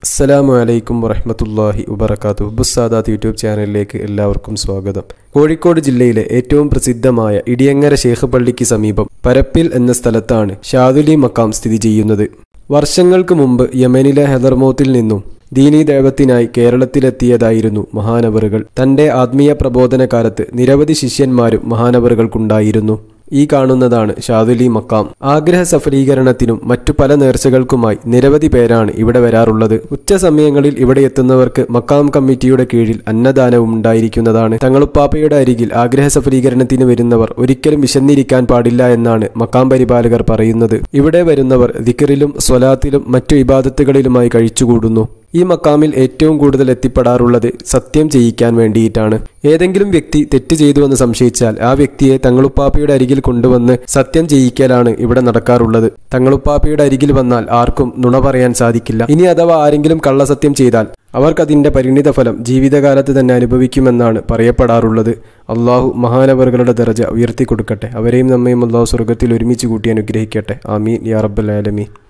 അസ്സലാമു അലൈക്കും വറഹ്മത്തുള്ളാഹി വബറകാതുഹു ബുസ്സാദാത്ത് യൂട്യൂബ് ചാനലിലേക്ക് എല്ലാവർക്കും സ്വാഗതം കോഴിക്കോട് ജില്ലയിലെ ഏറ്റവും പ്രസിദ്ധമായ ഇടിയങ്ങര ശേഖ് പള്ളിക്ക് സമീപം പരപ്പിൽ എന്ന സ്ഥലത്താണ് ഷാദുലി മക്കാം സ്ഥിതി ചെയ്യുന്നത് വർഷങ്ങൾക്ക് മുമ്പ് യമനിലെ ഹെദർമോത്തിൽ നിന്നും ദീനീ ദൈവത്തിനായി കേരളത്തിലെത്തിയതായിരുന്നു മഹാനവറുകൾ തന്റെ ആത്മീയ പ്രബോധന കാലത്ത് നിരവധി ശിഷ്യന്മാരും മഹാനവറുകൾക്കുണ്ടായിരുന്നു ഈ കാണുന്നതാണ് ഷാദുലി മക്കാം ആഗ്രഹ സഫലീകരണത്തിനും മറ്റു പല നേർച്ചകൾക്കുമായി നിരവധി പേരാണ് ഇവിടെ വരാറുള്ളത് ഉച്ച സമയങ്ങളിൽ ഇവിടെ എത്തുന്നവർക്ക് മക്കാം കമ്മിറ്റിയുടെ കീഴിൽ അന്നദാനവും ഉണ്ടായിരിക്കുന്നതാണ് തങ്ങളുപ്പാപ്പയുടെ അരികിൽ ആഗ്രഹ സഫലീകരണത്തിന് വരുന്നവർ ഒരിക്കലും വിശന്നിരിക്കാൻ പാടില്ല എന്നാണ് മക്കാം പരിപാലകർ പറയുന്നത് ഇവിടെ വരുന്നവർ ദിക്കറിലും സ്വലാത്തിലും മറ്റു ഇബാദത്തുകളിലുമായി കഴിച്ചുകൂടുന്നു ഈ മക്കാമിൽ ഏറ്റവും കൂടുതൽ എത്തിപ്പെടാറുള്ളത് സത്യം ചെയ്യിക്കാൻ വേണ്ടിയിട്ടാണ് ഏതെങ്കിലും വ്യക്തി തെറ്റ് ചെയ്തുവെന്ന് സംശയിച്ചാൽ ആ വ്യക്തിയെ തങ്ങളുപ്പാപ്പയുടെ അരികിൽ കൊണ്ടുവന്ന് സത്യം ചെയ്യിക്കലാണ് ഇവിടെ നടക്കാറുള്ളത് തങ്ങളുപ്പാപ്പയുടെ അരികിൽ വന്നാൽ ആർക്കും നുണ പറയാൻ സാധിക്കില്ല ഇനി അഥവാ ആരെങ്കിലും കള്ളസത്യം ചെയ്താൽ അവർക്കതിന്റെ പരിണിത ഫലം ജീവിതകാലത്ത് തന്നെ അനുഭവിക്കുമെന്നാണ് പറയപ്പെടാറുള്ളത് അള്ളാഹു മഹാനവറുകളുടെ ദർജ ഉയർത്തി കൊടുക്കട്ടെ അവരെയും നമ്മയും അള്ളാഹു സ്വർഗത്തിൽ ഒരുമിച്ച് കൂട്ടി അനുഗ്രഹിക്കട്ടെ ആമീൻ യാ റബ്ബൽ ആലമീൻ